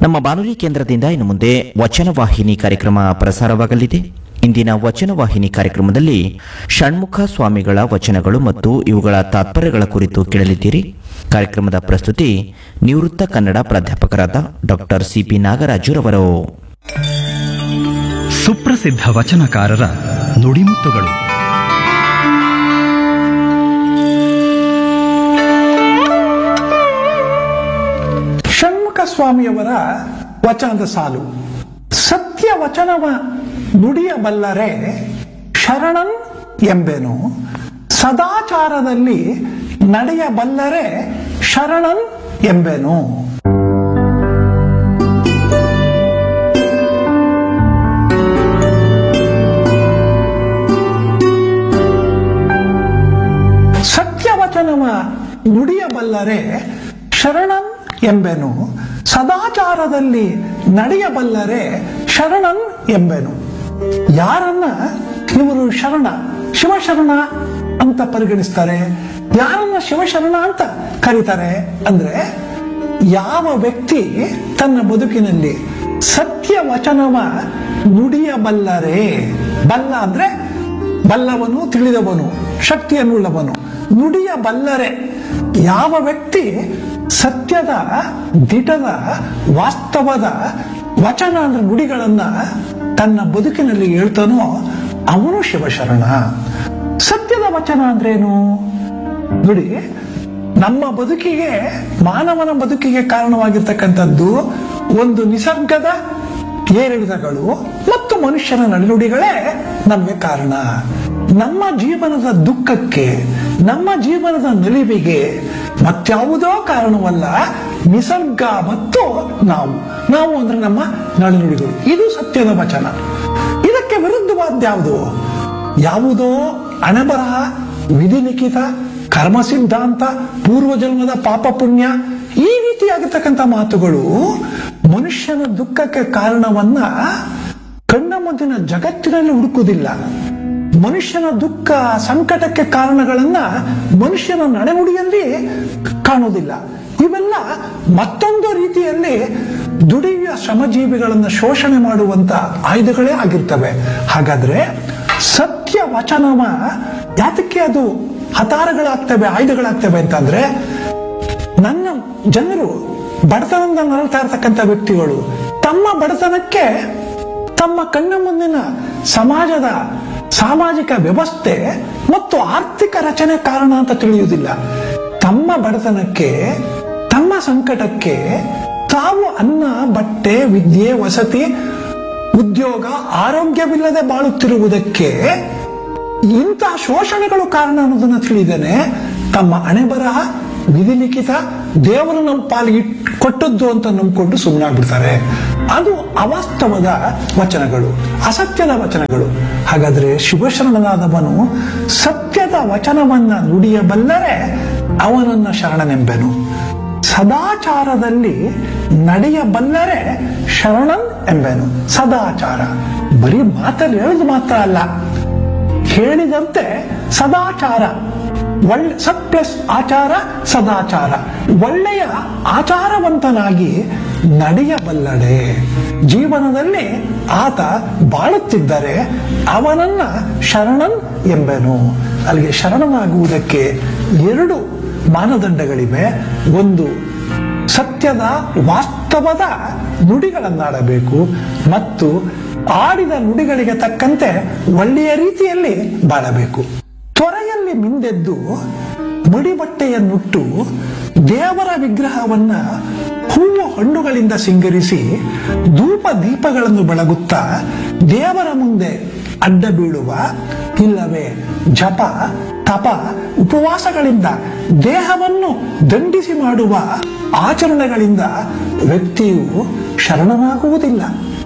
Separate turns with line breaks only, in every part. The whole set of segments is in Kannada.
ನಮ್ಮ ಬಾನುಲಿ ಕೇಂದ್ರದಿಂದ ಇನ್ನು ಮುಂದೆ ವಚನ ವಾಹಿನಿ ಕಾರ್ಯಕ್ರಮ ಪ್ರಸಾರವಾಗಲಿದೆ ಇಂದಿನ ವಚನ ವಾಹಿನಿ ಕಾರ್ಯಕ್ರಮದಲ್ಲಿ ಷಣ್ಮುಖ ಸ್ವಾಮಿಗಳ ವಚನಗಳು ಮತ್ತು ಇವುಗಳ ತಾತ್ಪರ್ಯಗಳ ಕುರಿತು ಕೇಳಲಿದ್ದೀರಿ ಕಾರ್ಯಕ್ರಮದ ಪ್ರಸ್ತುತಿ ನಿವೃತ್ತ ಕನ್ನಡ ಪ್ರಾಧ್ಯಾಪಕರಾದ ಡಾಕ್ಟರ್ ಸಿಪಿ ನಾಗರಾಜುರವರು
ಸುಪ್ರಸಿದ್ಧ ವಚನಕಾರರ ನುಡಿಮುತ್ತುಗಳು
ಷಣ್ಮುಖ ಸ್ವಾಮಿಯವರ ವಚನದ ಸಾಲು ಸತ್ಯ ವಚನವ ನುಡಿಯಬಲ್ಲರೆ ಶರಣನ್ ಎಂಬೆನು ಸದಾಚಾರದಲ್ಲಿ ನಡೆಯಬಲ್ಲರೆ ಶರಣನ್ ಎಂಬೆನು ಸತ್ಯವಚನವ ನುಡಿಯಬಲ್ಲರೆ ಶರಣನ್ ಎಂಬೆನು ಸದಾಚಾರದಲ್ಲಿ ನಡೆಯಬಲ್ಲರೆ ಶರಣನ್ ಎಂಬೆನು ಯಾರನ್ನ ಇವರು ಶರಣ ಶಿವಶರಣ ಅಂತ ಪರಿಗಣಿಸ್ತಾರೆ ಯಾರನ್ನ ಶಿವಶರಣ ಅಂತ ಕರೀತಾರೆ ಅಂದ್ರೆ ಯಾವ ವ್ಯಕ್ತಿ ತನ್ನ ಬದುಕಿನಲ್ಲಿ ಸತ್ಯ ವಚನವ ನುಡಿಯಬಲ್ಲರೆ ಬಲ್ಲ ಅಂದ್ರೆ ಬಲ್ಲವನು ತಿಳಿದವನು ಶಕ್ತಿಯನ್ನುಳ್ಳವನು ನುಡಿಯ ಬಲ್ಲರೆ ಯಾವ ವ್ಯಕ್ತಿ ಸತ್ಯದ ದಿಟದ ವಾಸ್ತವದ ವಚನ ಅಂದ್ರೆ ನುಡಿಗಳನ್ನ ತನ್ನ ಬದುಕಿನಲ್ಲಿ ಹೇಳ್ತಾನೋ ಅವನು ಶಿವಶರಣ ಸತ್ಯದ ವಚನ ಅಂದ್ರೇನು ನೋಡಿ ನಮ್ಮ ಬದುಕಿಗೆ ಮಾನವನ ಬದುಕಿಗೆ ಕಾರಣವಾಗಿರ್ತಕ್ಕಂಥದ್ದು ಒಂದು ನಿಸರ್ಗದ ಏರಿಳಿತಗಳು ಮತ್ತು ಮನುಷ್ಯನ ನಡೆನುಡಿಗಳೇ ನಮಗೆ ಕಾರಣ ನಮ್ಮ ಜೀವನದ ದುಃಖಕ್ಕೆ ನಮ್ಮ ಜೀವನದ ನಲಿವಿಗೆ ಮತ್ಯಾವುದೋ ಕಾರಣವಲ್ಲ ನಿಸರ್ಗ ಮತ್ತು ನಾವು ನಾವು ಅಂದ್ರೆ ನಮ್ಮ ನಡೆನುಡಿಗಳು ಇದು ಸತ್ಯದ ವಚನ ಇದಕ್ಕೆ ವಿರುದ್ಧವಾದ ಯಾವುದು ಯಾವುದೋ ಅಣಬರಹ ವಿಧಿಲಿಖಿತ ಕರ್ಮ ಸಿದ್ಧಾಂತ ಪೂರ್ವ ಜನ್ಮದ ಪಾಪ ಪುಣ್ಯ ಈ ರೀತಿಯಾಗಿರ್ತಕ್ಕಂಥ ಮಾತುಗಳು ಮನುಷ್ಯನ ದುಃಖಕ್ಕೆ ಕಾರಣವನ್ನ ಕಣ್ಣ ಮುಂದಿನ ಜಗತ್ತಿನಲ್ಲಿ ಹುಡುಕುವುದಿಲ್ಲ ಮನುಷ್ಯನ ದುಃಖ ಸಂಕಟಕ್ಕೆ ಕಾರಣಗಳನ್ನ ಮನುಷ್ಯನ ನಡೆನುಡಿಯಲ್ಲಿ ಕಾಣುವುದಿಲ್ಲ ಇವೆಲ್ಲ ಮತ್ತೊಂದು ರೀತಿಯಲ್ಲಿ ದುಡಿಯುವ ಶ್ರಮಜೀವಿಗಳನ್ನ ಶೋಷಣೆ ಮಾಡುವಂತ ಆಯುಧಗಳೇ ಆಗಿರ್ತವೆ ಹಾಗಾದ್ರೆ ಸತ್ಯ ವಚನವ ಯಾತಕ್ಕೆ ಅದು ಹತಾರಗಳಾಗ್ತವೆ ಆಯುಧಗಳಾಗ್ತವೆ ಅಂತಂದ್ರೆ ನನ್ನ ಜನರು ಬಡತನದಿಂದ ನರಳ್ತಾ ಇರ್ತಕ್ಕಂಥ ವ್ಯಕ್ತಿಗಳು ತಮ್ಮ ಬಡತನಕ್ಕೆ ತಮ್ಮ ಕಣ್ಣ ಮುಂದಿನ ಸಮಾಜದ ಸಾಮಾಜಿಕ ವ್ಯವಸ್ಥೆ ಮತ್ತು ಆರ್ಥಿಕ ರಚನೆ ಕಾರಣ ಅಂತ ತಿಳಿಯುವುದಿಲ್ಲ ತಮ್ಮ ಬಡತನಕ್ಕೆ ತಮ್ಮ ಸಂಕಟಕ್ಕೆ ತಾವು ಅನ್ನ ಬಟ್ಟೆ ವಿದ್ಯೆ ವಸತಿ ಉದ್ಯೋಗ ಆರೋಗ್ಯವಿಲ್ಲದೆ ಬಾಳುತ್ತಿರುವುದಕ್ಕೆ ಇಂತಹ ಶೋಷಣೆಗಳು ಕಾರಣ ಅನ್ನೋದನ್ನ ತಿಳಿದೇನೆ ತಮ್ಮ ಹಣೆ ಬರಹ ವಿಧಿಲಿಖಿತ ದೇವರು ನಮ್ಮ ಪಾಲಿಗೆ ಇಟ್- ಕೊಟ್ಟದ್ದು ಅಂತ ನಂಬಿಕೊಂಡು ಸುಮ್ಮನಾಗ್ಬಿಡ್ತಾರೆ ಅದು ಅವಾಸ್ತವದ ವಚನಗಳು ಅಸತ್ಯದ ವಚನಗಳು ಹಾಗಾದ್ರೆ ಶಿವಶರಣನಾದವನು ಸತ್ಯದ ವಚನವನ್ನ ನುಡಿಯಬಲ್ಲರೆ ಅವನನ್ನ ಶರಣನೆಂಬೆನು ಸದಾಚಾರದಲ್ಲಿ ನಡೆಯಬಲ್ಲರೆ ಶರಣನ್ ಎಂಬೆನು ಸದಾಚಾರ ಬರೀ ಮಾತಲ್ಲಿ ಹೇಳುದು ಮಾತ್ರ ಅಲ್ಲ ಹೇಳಿದಂತೆ ಸದಾಚಾರ ಒಳ್ಳೆ ಸತ್ ಪ್ಲಸ್ ಆಚಾರ ಸದಾಚಾರ ಒಳ್ಳೆಯ ಆಚಾರವಂತನಾಗಿ ನಡೆಯಬಲ್ಲಡೆ ಜೀವನದಲ್ಲಿ ಆತ ಬಾಳುತ್ತಿದ್ದರೆ ಅವನನ್ನ ಶರಣನ್ ಎಂಬೆನು ಅಲ್ಲಿಗೆ ಶರಣನಾಗುವುದಕ್ಕೆ ಎರಡು ಮಾನದಂಡಗಳಿವೆ ಒಂದು ಸತ್ಯದ ವಾಸ್ತವದ ನುಡಿಗಳನ್ನಾಡಬೇಕು ಮತ್ತು ಆಡಿದ ನುಡಿಗಳಿಗೆ ತಕ್ಕಂತೆ ಒಳ್ಳೆಯ ರೀತಿಯಲ್ಲಿ ಬಾಳಬೇಕು ತೊರೆಯಲ್ಲಿ ಮಿಂದೆದ್ದು ಮಡಿಬಟ್ಟೆಯನ್ನುಟ್ಟು ದೇವರ ವಿಗ್ರಹವನ್ನ ಹೂವು ಹಣ್ಣುಗಳಿಂದ ಸಿಂಗರಿಸಿ ಧೂಪ ದೀಪಗಳನ್ನು ಬೆಳಗುತ್ತಾ ದೇವರ ಮುಂದೆ ಅಡ್ಡ ಬೀಳುವ ಇಲ್ಲವೇ ಜಪ ತಪ ಉಪವಾಸಗಳಿಂದ ದೇಹವನ್ನು ದಂಡಿಸಿ ಮಾಡುವ ಆಚರಣೆಗಳಿಂದ ವ್ಯಕ್ತಿಯು ಶರಣನಾಗುವುದಿಲ್ಲ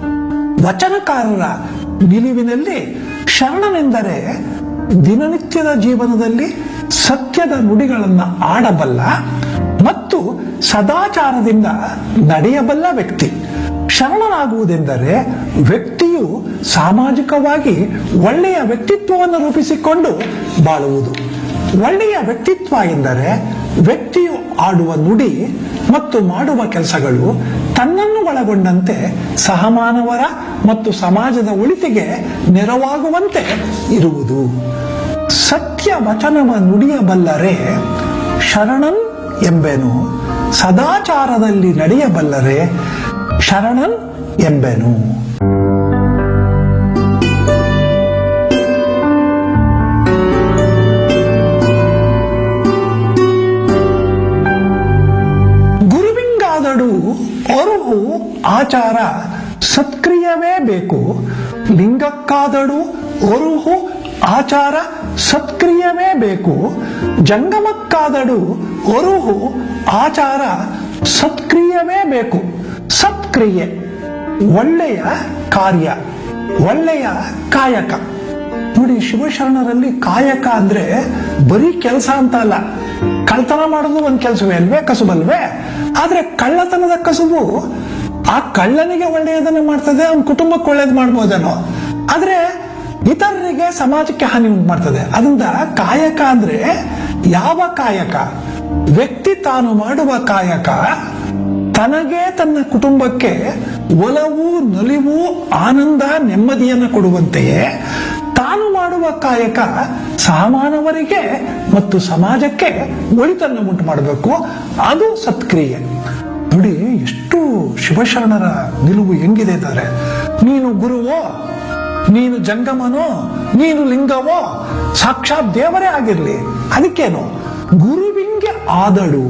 ವಚನಕಾರರ ನಿಲುವಿನಲ್ಲಿ ಶರಣನೆಂದರೆ ದಿನನಿತ್ಯದ ಜೀವನದಲ್ಲಿ ಸತ್ಯದ ನುಡಿಗಳನ್ನು ಆಡಬಲ್ಲ ಮತ್ತು ಸದಾಚಾರದಿಂದ ನಡೆಯಬಲ್ಲ ವ್ಯಕ್ತಿ ಶರಣನಾಗುವುದೆಂದರೆ ವ್ಯಕ್ತಿಯು ಸಾಮಾಜಿಕವಾಗಿ ಒಳ್ಳೆಯ ವ್ಯಕ್ತಿತ್ವವನ್ನು ರೂಪಿಸಿಕೊಂಡು ಬಾಳುವುದು ಒಳ್ಳೆಯ ವ್ಯಕ್ತಿತ್ವ ಎಂದರೆ ವ್ಯಕ್ತಿಯು ಆಡುವ ನುಡಿ ಮತ್ತು ಮಾಡುವ ಕೆಲಸಗಳು ತನ್ನನ್ನು ಒಳಗೊಂಡಂತೆ ಸಹಮಾನವರ ಮತ್ತು ಸಮಾಜದ ಒಳಿತಿಗೆ ನೆರವಾಗುವಂತೆ ಇರುವುದು ಸತ್ಯ ವಚನವ ನುಡಿಯಬಲ್ಲರೆ ಶರಣನ್ ಎಂಬೆನು ಸದಾಚಾರದಲ್ಲಿ ನಡೆಯಬಲ್ಲರೆ ಶರಣನ್ ಎಂಬೆನು ಗುರುವಿಂಗಾದಡು ಅರುಹು ಆಚಾರ ಸತ್ಕ್ರಿಯವೇ ಬೇಕು ಲಿಂಗಕ್ಕಾದಡು ಅರುಹು ಆಚಾರ ಸತ್ಕ್ರಿಯವೇ ಬೇಕು ಜಂಗಮಕ್ಕಾದಡು ಅರುಹು ಆಚಾರ ಸತ್ಕ್ರಿಯವೇ ಬೇಕು ಸತ್ಕ್ರಿಯೆ ಒಳ್ಳೆಯ ಕಾರ್ಯ ಒಳ್ಳೆಯ ಕಾಯಕ ನೋಡಿ ಶಿವಶರಣರಲ್ಲಿ ಕಾಯಕ ಅಂದ್ರೆ ಬರೀ ಕೆಲಸ ಅಂತ ಅಲ್ಲ ಕಳ್ತನ ಮಾಡೋದು ಒಂದ್ ಕೆಲಸವೇ ಅಲ್ವೇ ಕಸುಬಲ್ವೇ ಆದ್ರೆ ಕಳ್ಳತನದ ಕಸುಬು ಆ ಕಳ್ಳನಿಗೆ ಒಳ್ಳೆಯದನ್ನ ಮಾಡ್ತದೆ ಅವನ ಕುಟುಂಬಕ್ಕೆ ಒಳ್ಳೇದು ಮಾಡ್ಬೋದೇನೋ ಆದ್ರೆ ಇತರರಿಗೆ ಸಮಾಜಕ್ಕೆ ಹಾನಿ ಉಂಟು ಮಾಡ್ತದೆ ಅದರಿಂದ ಕಾಯಕ ಅಂದ್ರೆ ಯಾವ ಕಾಯಕ ವ್ಯಕ್ತಿ ತಾನು ಮಾಡುವ ಕಾಯಕ ತನಗೆ ತನ್ನ ಕುಟುಂಬಕ್ಕೆ ಒಲವು ನಲಿವು ಆನಂದ ನೆಮ್ಮದಿಯನ್ನು ಕೊಡುವಂತೆಯೇ ತಾನು ಮಾಡುವ ಕಾಯಕ ಸಾಮಾನವರಿಗೆ ಮತ್ತು ಸಮಾಜಕ್ಕೆ ಒಳಿತನ್ನು ಉಂಟು ಮಾಡಬೇಕು ಅದು ಸತ್ಕ್ರಿಯೆ ನೋಡಿ ಎಷ್ಟು ಶಿವಶರಣರ ನಿಲುವು ಹೆಂಗಿದೆ ಅಂದರೆ ನೀನು ಗುರುವೋ ನೀನು ಜಂಗಮನೋ ನೀನು ಲಿಂಗವೋ ಸಾಕ್ಷಾತ್ ದೇವರೇ ಆಗಿರ್ಲಿ ಅದಕ್ಕೇನು ಗುರುವಿಂಗೆ ಆದಳು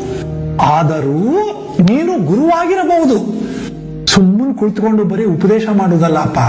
ಆದರೂ ನೀನು ಗುರುವಾಗಿರಬಹುದು ಸುಮ್ಮನೆ ಕುಳಿತುಕೊಂಡು ಬರೀ ಉಪದೇಶ ಮಾಡುವುದಲ್ಲಪ್ಪ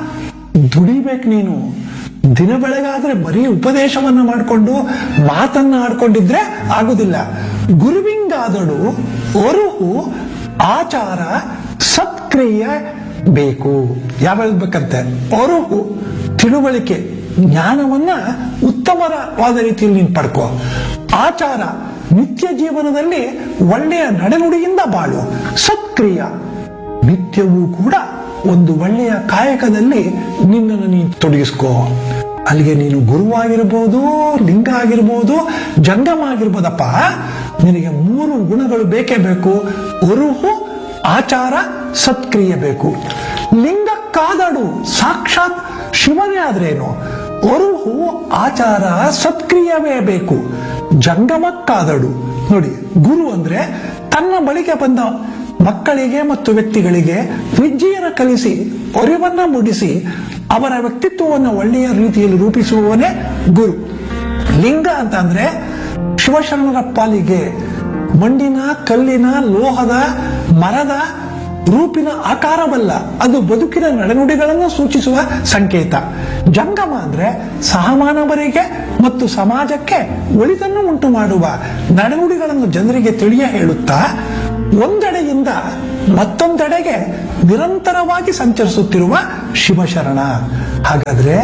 ದುಡಿಬೇಕು ನೀನು ದಿನ ಬೆಳಗಾದ್ರೆ ಬರೀ ಉಪದೇಶವನ್ನ ಮಾಡಿಕೊಂಡು ಮಾತನ್ನ ಆಡ್ಕೊಂಡಿದ್ರೆ ಆಗುದಿಲ್ಲ ಗುರುವಿಂಗಾದಳು ಒರುಹು ಆಚಾರ ಸತ್ಕ್ರಿಯೆ ಬೇಕು ಯಾವಾಗ ಬೇಕಂತೆ ಒರುಹು ತಿಳುವಳಿಕೆ ಜ್ಞಾನವನ್ನ ಉತ್ತಮವಾದ ರೀತಿಯಲ್ಲಿ ನೀನು ಪಡ್ಕೋ ಆಚಾರ ನಿತ್ಯ ಜೀವನದಲ್ಲಿ ಒಳ್ಳೆಯ ನಡೆನುಡಿಯಿಂದ ಬಾಳು ಸತ್ಕ್ರಿಯ ನಿತ್ಯವೂ ಕೂಡ ಒಂದು ಒಳ್ಳೆಯ ಕಾಯಕದಲ್ಲಿ ನಿನ್ನನ್ನು ನೀನು ತೊಡಗಿಸ್ಕೋ ಅಲ್ಲಿಗೆ ನೀನು ಗುರುವಾಗಿರ್ಬೋದು ಲಿಂಗ ಆಗಿರ್ಬೋದು ಜಂಗಮ ಆಗಿರ್ಬೋದಪ್ಪ ನಿನಗೆ ಮೂರು ಗುಣಗಳು ಬೇಕೇ ಬೇಕು ಉರುಹು ಆಚಾರ ಸತ್ಕ್ರಿಯೆ ಬೇಕು ಲಿಂಗಕ್ಕಾದಡು ಸಾಕ್ಷಾತ್ ಶಿವನೇ ಆದ್ರೇನು ಒರುಹು ಆಚಾರ ಸತ್ಕ್ರಿಯವೇ ಬೇಕು ಜಂಗಮಕ್ಕಾದಡು ನೋಡಿ ಗುರು ಅಂದ್ರೆ ತನ್ನ ಬಳಿಗೆ ಬಂದ ಮಕ್ಕಳಿಗೆ ಮತ್ತು ವ್ಯಕ್ತಿಗಳಿಗೆ ವಿದ್ಯೆಯನ್ನು ಕಲಿಸಿ ಅರಿವನ್ನ ಮೂಡಿಸಿ ಅವರ ವ್ಯಕ್ತಿತ್ವವನ್ನು ಒಳ್ಳೆಯ ರೀತಿಯಲ್ಲಿ ರೂಪಿಸುವವನೇ ಗುರು ಲಿಂಗ ಅಂತ ಅಂದ್ರೆ ಶಿವಶರಣರ ಪಾಲಿಗೆ ಮಣ್ಣಿನ ಕಲ್ಲಿನ ಲೋಹದ ಮರದ ರೂಪಿನ ಆಕಾರವಲ್ಲ ಅದು ಬದುಕಿನ ನಡೆನುಡಿಗಳನ್ನು ಸೂಚಿಸುವ ಸಂಕೇತ ಜಂಗಮ ಅಂದ್ರೆ ಸಹಮಾನವರಿಗೆ ಮತ್ತು ಸಮಾಜಕ್ಕೆ ಒಳಿತನ್ನು ಉಂಟು ಮಾಡುವ ನಡೆನುಡಿಗಳನ್ನು ಜನರಿಗೆ ತಿಳಿಯ ಹೇಳುತ್ತಾ ಒಂದೆಡೆಯಿಂದ ಮತ್ತೊಂದೆಡೆಗೆ ನಿರಂತರವಾಗಿ ಸಂಚರಿಸುತ್ತಿರುವ ಶಿವಶರಣ ಹಾಗಾದ್ರೆ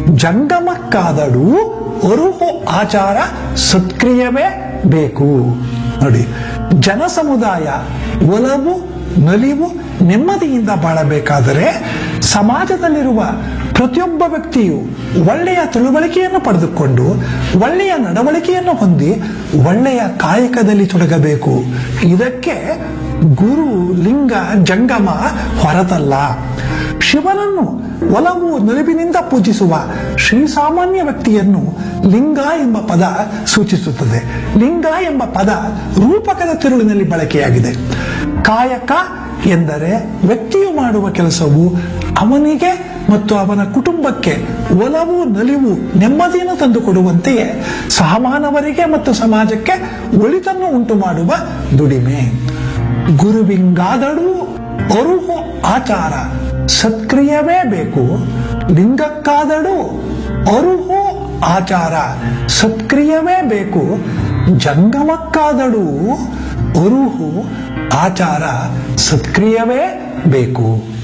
ಜಂಗಮಕ್ಕಾದಡು ಅರುಹು ಆಚಾರ ಸತ್ಕ್ರಿಯವೇ ಬೇಕು ನೋಡಿ ಜನಸಮುದಾಯ ಒಲವು ನಲಿವು ನೆಮ್ಮದಿಯಿಂದ ಬಾಳಬೇಕಾದರೆ ಸಮಾಜದಲ್ಲಿರುವ ಪ್ರತಿಯೊಬ್ಬ ವ್ಯಕ್ತಿಯು ಒಳ್ಳೆಯ ತಿಳುವಳಿಕೆಯನ್ನು ಪಡೆದುಕೊಂಡು ಒಳ್ಳೆಯ ನಡವಳಿಕೆಯನ್ನು ಹೊಂದಿ ಒಳ್ಳೆಯ ಕಾಯಕದಲ್ಲಿ ತೊಡಗಬೇಕು ಇದಕ್ಕೆ ಗುರು ಲಿಂಗ ಜಂಗಮ ಹೊರತಲ್ಲ ಶಿವನನ್ನು ಒಲವು ನಲಿವಿನಿಂದ ಪೂಜಿಸುವ ಶ್ರೀಸಾಮಾನ್ಯ ವ್ಯಕ್ತಿಯನ್ನು ಲಿಂಗ ಎಂಬ ಪದ ಸೂಚಿಸುತ್ತದೆ ಲಿಂಗ ಎಂಬ ಪದ ರೂಪಕದ ತಿರುಳಿನಲ್ಲಿ ಬಳಕೆಯಾಗಿದೆ ಕಾಯಕ ಎಂದರೆ ವ್ಯಕ್ತಿಯು ಮಾಡುವ ಕೆಲಸವು ಅವನಿಗೆ ಮತ್ತು ಅವನ ಕುಟುಂಬಕ್ಕೆ ಒಲವು ನಲಿವು ನೆಮ್ಮದಿಯನ್ನು ತಂದುಕೊಡುವಂತೆಯೇ ಸಹಮಾನವರಿಗೆ ಮತ್ತು ಸಮಾಜಕ್ಕೆ ಒಳಿತನ್ನು ಉಂಟು ಮಾಡುವ ದುಡಿಮೆ ಗುರುವಿಂಗಾದಳು ಅರುಹು ಆಚಾರ ಸತ್ಕ್ರಿಯವೇ ಬೇಕು ಲಿಂಗಕ್ಕಾದಳು ಅರುಹು ಆಚಾರ ಸತ್ಕ್ರಿಯವೇ ಬೇಕು ಜಂಗಮಕ್ಕಾದಳು ಅರುಹು ಆಚಾರ ಸತ್ಕ್ರಿಯವೇ ಬೇಕು